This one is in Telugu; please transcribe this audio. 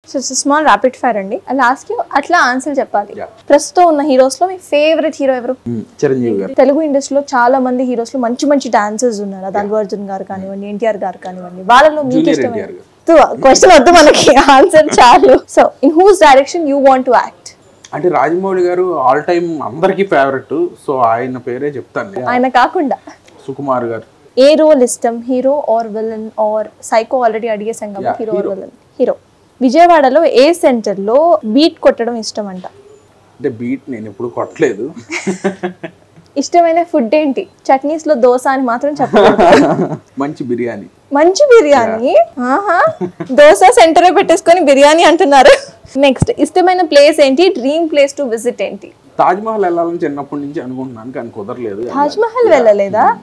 సో స్మాల్ ర్యాపిడ్ ఫైర్ అండి లాస్ట్ అట్లా ఆన్సర్ చెప్పాలి Yeah. ప్రస్తుతం ఉన్న హీరోస్ లో మీ ఫేవరెట్ హీరో ఎవరు మ్మ్. చిరంజీవి గారు తెలుగు ఇండస్ట్రీలో చాలా మంది హీరోస్ లో మంచి మంచి డాన్సర్స్ ఉన్నారు అది అల్లు అర్జున్ గారు కానివ్వండి ఎన్టీఆర్ గారు కానివ్వండి వాళ్ళలో మీకు జూనియర్ ఇష్టమైన ఎన్టీఆర్ గారు క్వశ్చన్ వద్దు మనకి ఆన్సర్ చాలు so in whose direction you want to act అంటే రాజమౌళి గారు ఆల్ టైమ్ అందరికీ ఫేవరెట్ సో ఆయన పేరే చెప్తాను ఆయన కాకుండా సుకుమార్ గారు ఏ రోల్ ఇష్టం hero or villain or psycho already అడిగేసాం కాబట్టి Yeah, hero or hero. Villain hero విజయవాడలో ఏ సెంటర్ లో బీట్ కొట్టడం ఇష్టం అంట అంటే బీట్ నేను ఎప్పుడు కొట్టలేదు ఇష్టమైన ఫుడ్ ఏంటి చట్నీస్ లో దోశ అని మాత్రం చెప్పలేదు మంచి బిర్యానీ మంచి బిర్యానీ ఆహా దోశ సెంటర్ పెట్టేసుకొని బిర్యానీ అంటున్నారు నెక్స్ట్ ఇష్టమైన ప్లేస్ ఏంటి డ్రీమ్ ప్లేస్ టు విజిట్ ఏంటి తాజ్ మహల్ వెళ్ళాలని చిన్నప్పటి నుంచి అనుకుంటున్నాను కానీ కుదరలేదు తాజ్ మహల్ వెళ్ళలేదా